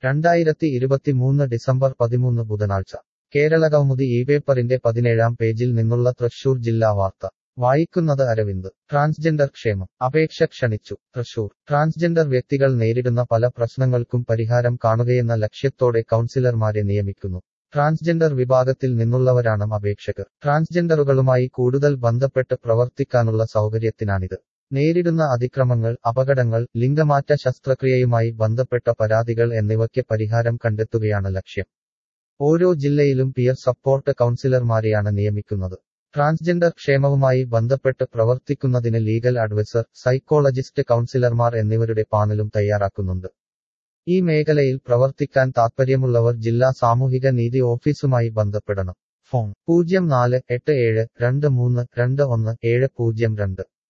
രണ്ടായിരത്തി ഇരുപത്തിമൂന്ന് ഡിസംബർ പതിമൂന്ന് ബുധനാഴ്ച കേരളകൗമുദി ഈ പേപ്പറിന്റെ പതിനേഴാം പേജിൽ നിന്നുള്ള തൃശൂർ ജില്ലാ വാർത്ത വായിക്കുന്നത് അരവിന്ദ് ട്രാൻസ്ജെൻഡർ ക്ഷേമം അപേക്ഷ ക്ഷണിച്ചു തൃശൂർ ട്രാൻസ്ജെൻഡർ വ്യക്തികൾ നേരിടുന്ന പല പ്രശ്നങ്ങൾക്കും പരിഹാരം കാണുകയെന്ന ലക്ഷ്യത്തോടെ കൗൺസിലർമാരെ നിയമിക്കുന്നു ട്രാൻസ്ജെൻഡർ വിഭാഗത്തിൽ നിന്നുള്ളവരാണ് അപേക്ഷകർ ട്രാൻസ്ജെൻഡറുകളുമായി കൂടുതൽ ബന്ധപ്പെട്ട് പ്രവർത്തിക്കാനുള്ള സൗകര്യത്തിനാണിത് നേരിടുന്ന അതിക്രമങ്ങൾ അപകടങ്ങൾ ലിംഗമാറ്റ ശസ്ത്രക്രിയയുമായി ബന്ധപ്പെട്ട പരാതികൾ എന്നിവയ്ക്ക് പരിഹാരം കണ്ടെത്തുകയാണ് ലക്ഷ്യം ഓരോ ജില്ലയിലും പിയർ സപ്പോർട്ട് കൗൺസിലർമാരെയാണ് നിയമിക്കുന്നത് ട്രാൻസ്ജെൻഡർ ക്ഷേമവുമായി ബന്ധപ്പെട്ട് പ്രവർത്തിക്കുന്നതിന് ലീഗൽ അഡ്വൈസർ സൈക്കോളജിസ്റ്റ് കൗൺസിലർമാർ എന്നിവരുടെ പാനലും തയ്യാറാക്കുന്നുണ്ട് ഈ മേഖലയിൽ പ്രവർത്തിക്കാൻ താൽപ്പര്യമുള്ളവർ ജില്ലാ സാമൂഹിക നീതി ഓഫീസുമായി ബന്ധപ്പെടണം ഫോൺ പൂജ്യം നാല് എട്ട് ഏഴ് രണ്ട് മൂന്ന് രണ്ട് ഒന്ന് ഏഴ് പൂജ്യം രണ്ട്